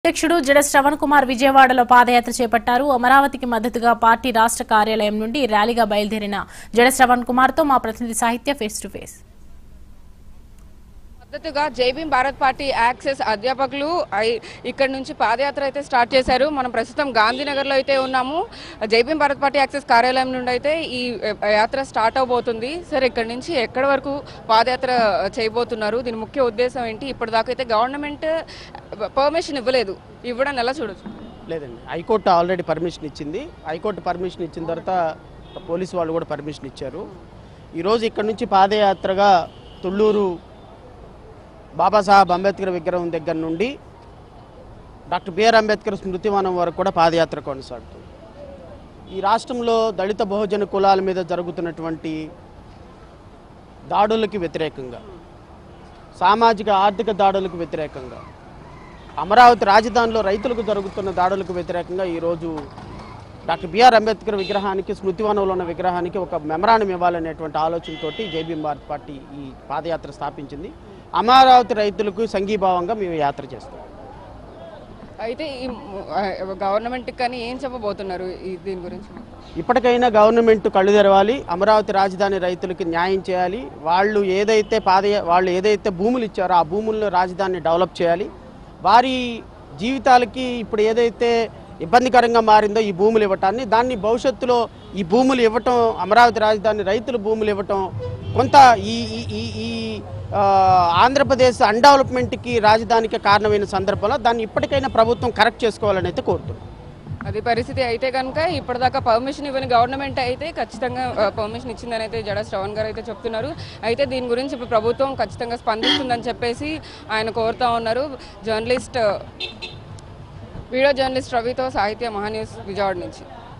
అధ్యక్షుడు జడ శ్రవణ్ కుమార్ విజయవాడలో పాదయాత్ర చేపట్టారు అమరావతికి మద్దతుగా పార్టీ రాష్ట్ర కార్యాలయం నుండి ర్యాలీగా బయలుదేరిన జడ శ్రవణ్ కుమార్ తో మా ప్రతినిధి సాహిత్య ఫేస్ టు ఫేస్ మద్దతుగా జైభీం భారత్ పార్టీ యాక్సెస్ అధ్యాపకులు ఐ- ఇక్కడ నుంచి పాదయాత్ర అయితే స్టార్ట్ చేశారు మనం ప్రస్తుతం గాంధీనగర్లో అయితే ఉన్నాము జైభీం భారత్ పార్టీ యాక్సెస్ కార్యాలయం నుండి అయితే ఈ ఆ, యాత్ర స్టార్ట్ అవబోతుంది సరే ఇక్కడ నుంచి ఎక్కడి వరకు పాదయాత్ర చేయబోతున్నారు దీని ముఖ్య ఉద్దేశం ఏంటి ఇప్పటిదాకా అయితే గవర్నమెంట్ పర్మిషన్ ఇవ్వలేదు ఇవ్వడం ఎలా చూడొచ్చు లేదండి హైకోర్టు ఆల్రెడీ పర్మిషన్ ఇచ్చింది హైకోర్టు పర్మిషన్ ఇచ్చిన తర్వాత పోలీసు వాళ్ళు కూడా పర్మిషన్ ఇచ్చారు ఈరోజు ఇక్కడ నుంచి పాదయాత్రగా తుళ్ళూరు బాబాసాహెబ్ అంబేద్కర్ విగ్రహం దగ్గర నుండి డాక్టర్ బిఆర్ అంబేద్కర్ స్మృతివనం వరకు కూడా పాదయాత్ర కొనసాగుతుంది ఈ రాష్ట్రంలో దళిత బహుజన కులాల మీద జరుగుతున్నటువంటి దాడులకి వ్యతిరేకంగా సామాజిక ఆర్థిక దాడులకు వ్యతిరేకంగా అమరావతి రాజధానిలో రైతులకు జరుగుతున్న దాడులకు వ్యతిరేకంగా ఈరోజు డాక్టర్ బిఆర్ అంబేద్కర్ విగ్రహానికి స్మృతివనంలో ఉన్న విగ్రహానికి ఒక మెమరాండం ఇవ్వాలనేటువంటి ఆలోచనతోటి జేబీ భారత్ పార్టీ ఈ పాదయాత్ర స్థాపించింది అమరావతి రైతులకు సంఘీభావంగా మేము యాత్ర చేస్తాం అయితే ఈ గవర్నమెంట్ కానీ ఏం చెప్పబోతున్నారు ఈ దీని గురించి ఇప్పటికైనా గవర్నమెంట్ కళ్ళు తెరవాలి అమరావతి రాజధాని రైతులకి న్యాయం చేయాలి వాళ్ళు ఏదైతే పాదయ వాళ్ళు ఏదైతే భూములు ఇచ్చారో ఆ భూముల్లో రాజధానిని డెవలప్ చేయాలి వారి జీవితాలకి ఇప్పుడు ఏదైతే ఇబ్బందికరంగా మారిందో ఈ భూములు ఇవ్వటాన్ని దాన్ని భవిష్యత్తులో ఈ భూములు ఇవ్వటం అమరావతి రాజధాని రైతులు భూములు ఇవ్వటం కొంత ఈ ఈ ఈ ఈ ఆ, ఆంధ్రప్రదేశ్ అన్డెవలప్మెంట్కి రాజధానికి కారణమైన సందర్భంలో దాన్ని ఇప్పటికైనా ప్రభుత్వం కరెక్ట్ చేసుకోవాలని అయితే కోరుతున్నాం అది పరిస్థితి అయితే కనుక ఇప్పటిదాకా పర్మిషన్ ఇవ్వని గవర్నమెంట్ అయితే ఖచ్చితంగా పర్మిషన్ ఇచ్చిందని అయితే జడ శ్రవణ్ గారు అయితే చెప్తున్నారు అయితే దీని గురించి ఇప్పుడు ప్రభుత్వం ఖచ్చితంగా స్పందిస్తుందని చెప్పేసి ఆయన కోరుతా ఉన్నారు జర్నలిస్ట్ వీడియో జర్నలిస్ట్ రవితో సాహిత్య మహాన్యూస్ విజయవాడ నుంచి